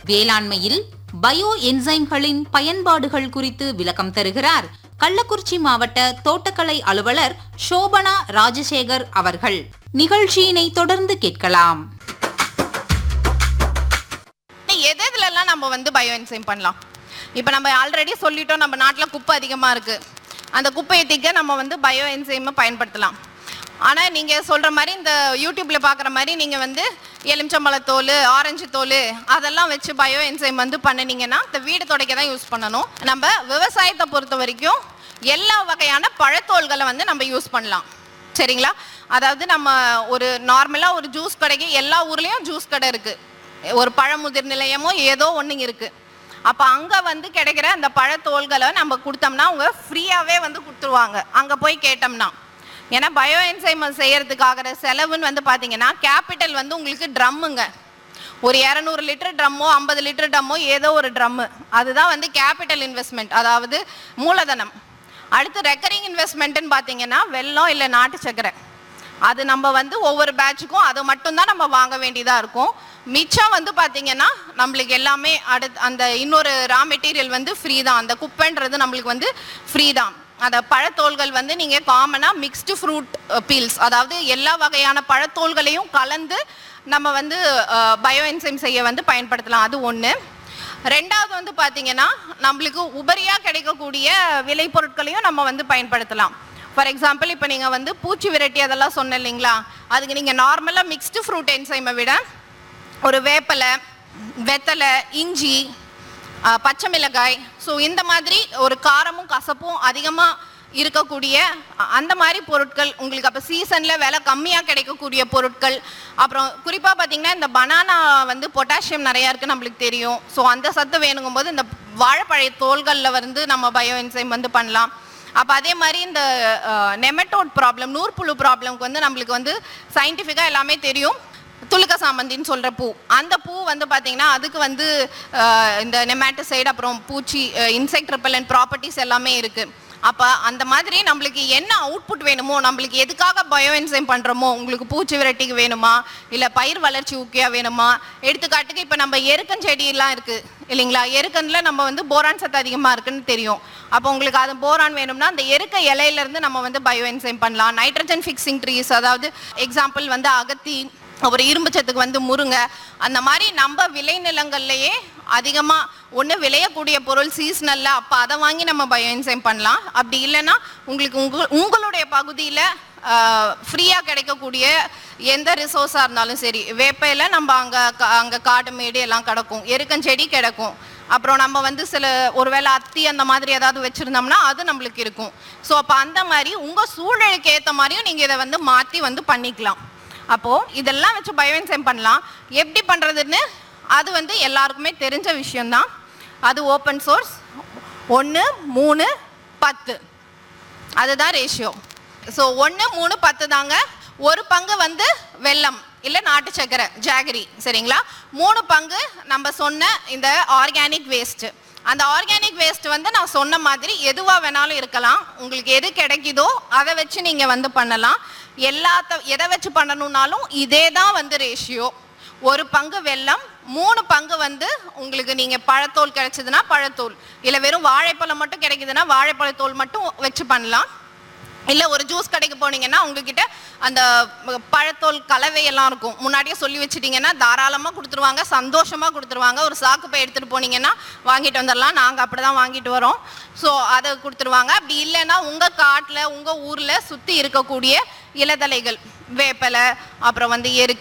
வேளாண்மையில் பயோ என்சைம்களின் பயன்பாடுகள் குறித்து விளக்கம் தருகிறார் கள்ளக்குறிச்சி மாவட்ட தோட்டக்கலை அலுவலர் சோபனா ராஜசேகர் அவர்கள் நிகழ்ச்சியினை தொடர்ந்து கேட்கலாம் எது எதுலலாம் நம்ம வந்து பயோ என்சைம் பண்ணலாம் இப்போ நம்ம ஆல்ரெடி சொல்லிட்டோம் நம்ம நாட்டில் குப்பை அதிகமாக இருக்குது அந்த குப்பையை தீக்க நம்ம வந்து பயோ என்சைமை பயன்படுத்தலாம் ஆனால் நீங்கள் சொல்கிற மாதிரி இந்த யூடியூப்பில் பார்க்குற மாதிரி நீங்கள் வந்து எலுமிச்சம்பழத்தோல் ஆரஞ்சு தோல் அதெல்லாம் வச்சு பயோ என்சைம் வந்து பண்ணினீங்கன்னா இந்த வீடு துடைக்க தான் யூஸ் பண்ணணும் நம்ம விவசாயத்தை பொறுத்த வரைக்கும் எல்லா வகையான பழத்தோல்களை வந்து நம்ம யூஸ் பண்ணலாம் சரிங்களா அதாவது நம்ம ஒரு நார்மலாக ஒரு ஜூஸ் கடைக்கு எல்லா ஊர்லேயும் ஜூஸ் கடை இருக்குது ஒரு பழமுதிர் நிலையமோ ஏதோ ஒன்று இருக்குது அப்போ அங்கே வந்து கிடைக்கிற அந்த பழத்தோல்களை நம்ம கொடுத்தோம்னா அவங்க ஃப்ரீயாகவே வந்து கொடுத்துருவாங்க அங்கே போய் கேட்டோம்னா ஏன்னா பயோ என்சைம் செய்யறதுக்கு ஆகிற செலவுன்னு வந்து பார்த்தீங்கன்னா கேபிட்டல் வந்து உங்களுக்கு ட்ரம்முங்க ஒரு இரநூறு லிட்டர் ட்ரம்மோ ஐம்பது லிட்டர் ட்ரம்மோ ஏதோ ஒரு ட்ரம்மு அதுதான் வந்து கேபிட்டல் இன்வெஸ்ட்மெண்ட் அதாவது மூலதனம் அடுத்து ரெக்கரிங் இன்வெஸ்ட்மெண்ட்டுன்னு பார்த்தீங்கன்னா வெல்லம் இல்லை நாட்டு சக்கரை அது நம்ம வந்து ஒவ்வொரு பேட்சுக்கும் அது மட்டும்தான் நம்ம வாங்க வேண்டியதாக இருக்கும் மிச்சம் வந்து பார்த்தீங்கன்னா நம்மளுக்கு எல்லாமே அடுத்து அந்த இன்னொரு ரா மெட்டீரியல் வந்து ஃப்ரீ தான் அந்த குப்பைன்றது நம்மளுக்கு வந்து ஃப்ரீ தான் அந்த பழத்தோல்கள் வந்து நீங்கள் காமனாக மிக்ஸ்டு ஃப்ரூட் பீல்ஸ் அதாவது எல்லா வகையான பழத்தோல்களையும் கலந்து நம்ம வந்து பயோ என்சைம் செய்ய வந்து பயன்படுத்தலாம் அது ஒன்று ரெண்டாவது வந்து பார்த்தீங்கன்னா நம்மளுக்கு உபரியாக கிடைக்கக்கூடிய விளைபொருட்களையும் நம்ம வந்து பயன்படுத்தலாம் ஃபார் எக்ஸாம்பிள் இப்போ நீங்கள் வந்து பூச்சி விரட்டி அதெல்லாம் சொன்ன இல்லைங்களா அதுக்கு நீங்கள் நார்மலாக மிக்ஸ்டு ஃப்ரூட் என்சைமை விட ஒரு வேப்பலை வெத்தலை இஞ்சி ஆ, பச்சை மிளகாய் ஸோ இந்த மாதிரி ஒரு காரமும் கசப்பும் அதிகமாக இருக்கக்கூடிய அ- அந்த மாதிரி பொருட்கள் உங்களுக்கு அப்போ சீசனில் விலை கம்மியாக கிடைக்கக்கூடிய பொருட்கள் அப்புறம் குறிப்பாக பார்த்தீங்கன்னா இந்த பனானா வந்து பொட்டாசியம் நிறையா இருக்குது நம்மளுக்கு தெரியும் ஸோ அந்த சத்து வேணுங்கும் போது இந்த வாழைப்பழைய தோள்களில் வந்து நம்ம பயோ என்சைம் வந்து பண்ணலாம் அப்போ அதே மாதிரி இந்த நெமட்டோட் ப்ராப்ளம் நூற்புழு ப்ராப்ளம்க்கு வந்து நம்மளுக்கு வந்து சயின்டிஃபிக்காக எல்லாமே தெரியும் துளுக்க சாமந்தின்னு சொல்கிற பூ அந்த பூ வந்து பார்த்தீங்கன்னா அதுக்கு வந்து அஹ், இந்த நெமாட்டிசைடு அப்புறம் பூச்சி இன்செக்ட் ரிப்பலன் ப்ராப்பர்ட்டிஸ் எல்லாமே இருக்குது அப்போ அந்த மாதிரி நம்மளுக்கு என்ன அவுட்புட் வேணுமோ நம்மளுக்கு எதுக்காக பயோ என்சைம் பண்ணுறோமோ உங்களுக்கு பூச்சி விரட்டிக்கு வேணுமா இல்லை பயிர் வளர்ச்சி ஊக்கியாக வேணுமா எடுத்துக்காட்டுக்கு இப்போ நம்ம எருக்கஞ்செடியெல்லாம் இருக்குது இல்லைங்களா எருக்கனில் நம்ம வந்து போரான் சத்து அதிகமாக இருக்குன்னு தெரியும் அப்போ உங்களுக்கு அது போரான் வேணும்னா அந்த எருக்க இலையிலேருந்து நம்ம வந்து பயோ என்சைம் பண்ணலாம் நைட்ரஜன் ஃபிக்ஸிங் ட்ரீஸ் அதாவது எக்ஸாம்பிள் வந்து அகத்தி ஒரு இரும்பு சத்துக்கு வந்து முருங்கை அந்த மாதிரி நம்ம விளைநிலங்கள்லையே அதிகமாக ஒன்று விளையக்கூடிய பொருள் சீசனலில் அப்போ அதை வாங்கி நம்ம பயோ என்சைம் பண்ணலாம் அப்படி இல்லைன்னா உங்களுக்கு உங்க உங்களுடைய பகுதியில் ஃப்ரீயாக கிடைக்கக்கூடிய எந்த ரிசோர்ஸாக இருந்தாலும் சரி வேப்பையில் நம்ம அங்கே அங்கே காடு மேடு எல்லாம் கிடக்கும் எருக்கஞ்செடி கிடக்கும் அப்புறம் நம்ம வந்து சில ஒருவேளை அத்தி அந்த மாதிரி ஏதாவது வச்சுருந்தோம்னா அது நம்மளுக்கு இருக்கும் ஸோ அப்போ அந்த மாதிரி உங்கள் சூழலுக்கு ஏற்ற மாதிரியும் நீங்கள் இதை வந்து மாற்றி வந்து பண்ணிக்கலாம் அப்போது இதெல்லாம் வச்சு பயோஎன்சைம் பண்ணலாம் எப்படி பண்ணுறதுன்னு அது வந்து எல்லாருக்குமே தெரிஞ்ச விஷயம்தான் அது ஓப்பன் சோர்ஸ் ஒன்று மூணு பத்து அதுதான் ரேஷியோ ஸோ ஒன்று மூணு பத்து தாங்க ஒரு பங்கு வந்து வெல்லம் இல்லை நாட்டு சக்கரை ஜாகரி சரிங்களா மூணு பங்கு நம்ம சொன்ன இந்த ஆர்கானிக் வேஸ்ட்டு அந்த ஆர்கானிக் வேஸ்ட் வந்து நான் சொன்ன மாதிரி எதுவாக வேணாலும் இருக்கலாம் உங்களுக்கு எது கிடைக்குதோ அதை வச்சு நீங்கள் வந்து பண்ணலாம் எல்லாத்த எதை வச்சு பண்ணணும்னாலும் இதே தான் வந்து ரேஷியோ ஒரு பங்கு வெல்லம் மூணு பங்கு வந்து உங்களுக்கு நீங்கள் பழத்தோல் கிடைச்சதுன்னா பழத்தோல் இல்லை வெறும் வாழைப்பழம் மட்டும் கிடைக்குதுன்னா வாழைப்பழத்தோல் மட்டும் வச்சு பண்ணலாம் இல்லை ஒரு ஜூஸ் கடைக்கு போனீங்கன்னா உங்ககிட்ட அந்த பழத்தோல் கலவையெல்லாம் இருக்கும் முன்னாடியே சொல்லி வச்சுட்டீங்கன்னா தாராளமாக கொடுத்துருவாங்க சந்தோஷமாக கொடுத்துருவாங்க ஒரு சாக்கு பை எடுத்துகிட்டு போனீங்கன்னா வாங்கிட்டு வந்துடலாம் நாங்கள் அப்படி தான் வாங்கிட்டு வரோம் ஸோ அதை கொடுத்துருவாங்க அப்படி இல்லைன்னா உங்கள் காட்டில் உங்கள் ஊரில் சுற்றி இருக்கக்கூடிய இலதலைகள் வேப்பலை அப்புறம் வந்து எருக்கு